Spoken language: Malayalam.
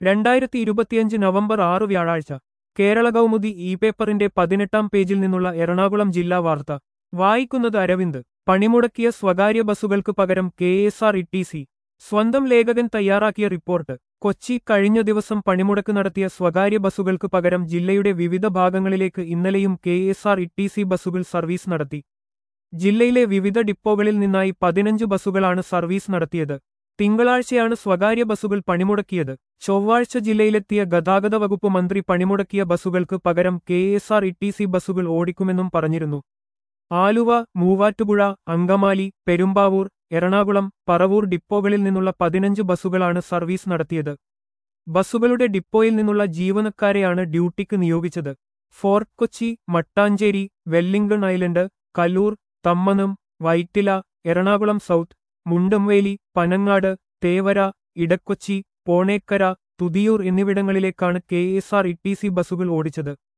രണ്ടായിരത്തി ഇരുപത്തിയഞ്ച് നവംബർ ആറ് വ്യാഴാഴ്ച കേരള കൗമുദി ഇ പേപ്പറിന്റെ പതിനെട്ടാം പേജിൽ നിന്നുള്ള എറണാകുളം ജില്ലാ വാർത്ത വായിക്കുന്നത് അരവിന്ദ് പണിമുടക്കിയ സ്വകാര്യ ബസ്സുകൾക്ക് പകരം K S R T C സി സ്വന്തം ലേഖകൻ തയ്യാറാക്കിയ റിപ്പോർട്ട് കൊച്ചി കഴിഞ്ഞ ദിവസം പണിമുടക്ക് നടത്തിയ സ്വകാര്യ ബസ്സുകൾക്ക് പകരം ജില്ലയുടെ വിവിധ ഭാഗങ്ങളിലേക്ക് ഇന്നലെയും K S R T C സി ബസ്സുകൾ സർവീസ് നടത്തി ജില്ലയിലെ വിവിധ ഡിപ്പോകളിൽ നിന്നായി പതിനഞ്ച് ബസ്സുകളാണ് സർവീസ് നടത്തിയത് തിങ്കളാഴ്ചയാണ് സ്വകാര്യ ബസ്സുകൾ പണിമുടക്കിയത് ചൊവ്വാഴ്ച ജില്ലയിലെത്തിയ ഗതാഗത വകുപ്പ് മന്ത്രി പണിമുടക്കിയ ബസ്സുകൾക്ക് പകരം K S R T C സി ബസ്സുകൾ ഓടിക്കുമെന്നും പറഞ്ഞിരുന്നു ആലുവ മൂവാറ്റുപുഴ അങ്കമാലി പെരുമ്പാവൂർ എറണാകുളം പറവൂർ ഡിപ്പോകളിൽ നിന്നുള്ള പതിനഞ്ച് ബസ്സുകളാണ് സർവീസ് നടത്തിയത് ബസ്സുകളുടെ ഡിപ്പോയിൽ നിന്നുള്ള ജീവനക്കാരെയാണ് ഡ്യൂട്ടിക്ക് നിയോഗിച്ചത് fort Kochi Mattancherry Wellington island Kallur Thammanam Vyttila Ernakulam south Mundamveli Panangad Thevara Edakochi Ponekkara Thuthiyoor എന്നിവിടങ്ങളിലേക്കാണ് K S R T C സി ബസ്സുകൾ ഓടിച്ചത്